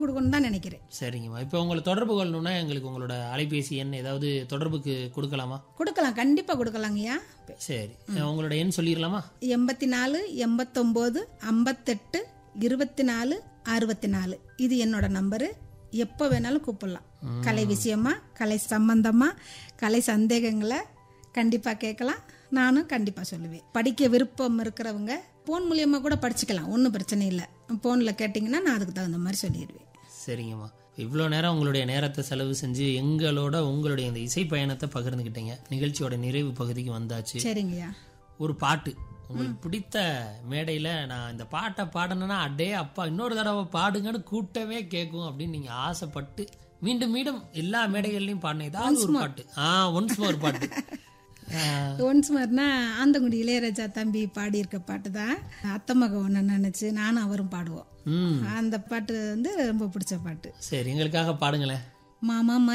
கொடுக்கணும்னு தான் நினைக்கிறேன் சரிங்கம்மா இப்போ உங்களை தொடர்பு கொள்ளணும்னா எங்களுக்கு உங்களோட அலைபேசி எண் ஏதாவது தொடர்புக்கு கொடுக்கலாமா கொடுக்கலாம் கண்டிப்பாக கொடுக்கலாங்கய்யா சரி உங்களோட எண் சொல்லிடலாமா எண்பத்தி நாலு எண்பத்தொம்போது ஐம்பத்தெட்டு இருபத்தி நாலு அறுபத்தி நாலு இது என்னோட நம்பரு எப்போ வேணாலும் கூப்பிடலாம் கலை விஷயமா கலை சம்பந்தமா கலை சந்தேகங்களை கண்டிப்பாக கேட்கலாம் நானும் கண்டிப்பாக சொல்லுவேன் படிக்க விருப்பம் இருக்கிறவங்க ஃபோன் மூலியமா கூட படிச்சுக்கலாம் ஒன்றும் பிரச்சனை இல்லை ஃபோனில் கேட்டிங்கன்னா நான் அதுக்கு தகுந்த மாதிரி சொல்லிடுவேன் சரிங்கம்மா இவ்வளோ நேரம் உங்களுடைய நேரத்தை செலவு செஞ்சு எங்களோட உங்களுடைய இந்த இசை பயணத்தை பகிர்ந்துக்கிட்டீங்க நிகழ்ச்சியோட நிறைவு பகுதிக்கு வந்தாச்சு சரிங்கய்யா ஒரு பாட்டு உங்களுக்கு பிடித்த மேடையில் நான் இந்த பாட்டை பாடணும்னா அடே அப்பா இன்னொரு தடவை பாடுங்கன்னு கூட்டமே கேட்கும் அப்படின்னு நீங்கள் ஆசைப்பட்டு மீண்டும் மீண்டும் எல்லா மேடைகள்லையும் பாடின ஏதாவது ஒரு பாட்டு ஆ ஒன்ஸ் ஒரு பாட்டு ஆ, ஒன்ஸ் மாதிரினா ஆந்தங்குடி இளையராஜா தம்பி பாடியிருக்க பாட்டு தான் அத்தமக ஒன்று நினச்சி நானும் அவரும் பாடுவோம் ம் அந்த பாட்டு வந்து ரொம்ப பிடிச்ச பாட்டு சரி எங்களுக்காக பாடுங்களேன் மாமா